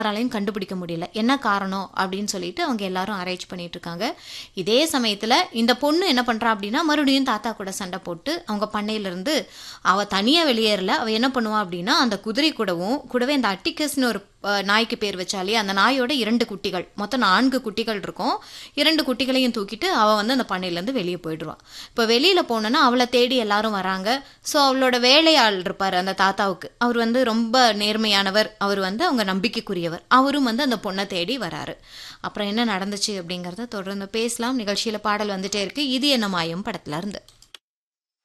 யாராலையும் கண்டுபிடிக்க முடியல என்ன காரணம் அப்படின்னு சொல்லிட்டு அவங்க எல்லாரும் ஆராய்ச்சி பண்ணிட்டு இருக்காங்க இதே சமயத்துல இந்த பொண்ணு என்ன பண்றா அப்படின்னா மறுபடியும் தாத்தா கூட சண்டை போட்டு அவங்க பண்ணையில இருந்து அவ தனியா வெளியேறல அவ என்ன பண்ணுவா அப்படின்னா அந்த குதிரை கூடவும் கூடவே அந்த அட்டிக்கஸ்னு ஒரு அஹ், நாய்க்கு பேர் வச்சாலே அந்த நாயோட இரண்டு குட்டிகள் மொத்தம் நான்கு குட்டிகள் இருக்கும் இரண்டு குட்டிகளையும் தூக்கிட்டு அவ வந்து அந்த பண்ணையிலேருந்து வெளியே போயிடுவான் இப்போ வெளியில போனோன்னா அவளை தேடி எல்லாரும் வராங்க ஸோ அவளோட வேலையாள் இருப்பார் அந்த தாத்தாவுக்கு அவர் வந்து ரொம்ப நேர்மையானவர் அவர் வந்து அவங்க நம்பிக்கைக்குரியவர் அவரும் வந்து அந்த பொண்ணை தேடி வராரு அப்புறம் என்ன நடந்துச்சு அப்படிங்கிறத தொடர்ந்து பேசலாம் நிகழ்ச்சியில பாடல் வந்துட்டே இருக்கு இது என்ன மாயம் படத்துல இருந்து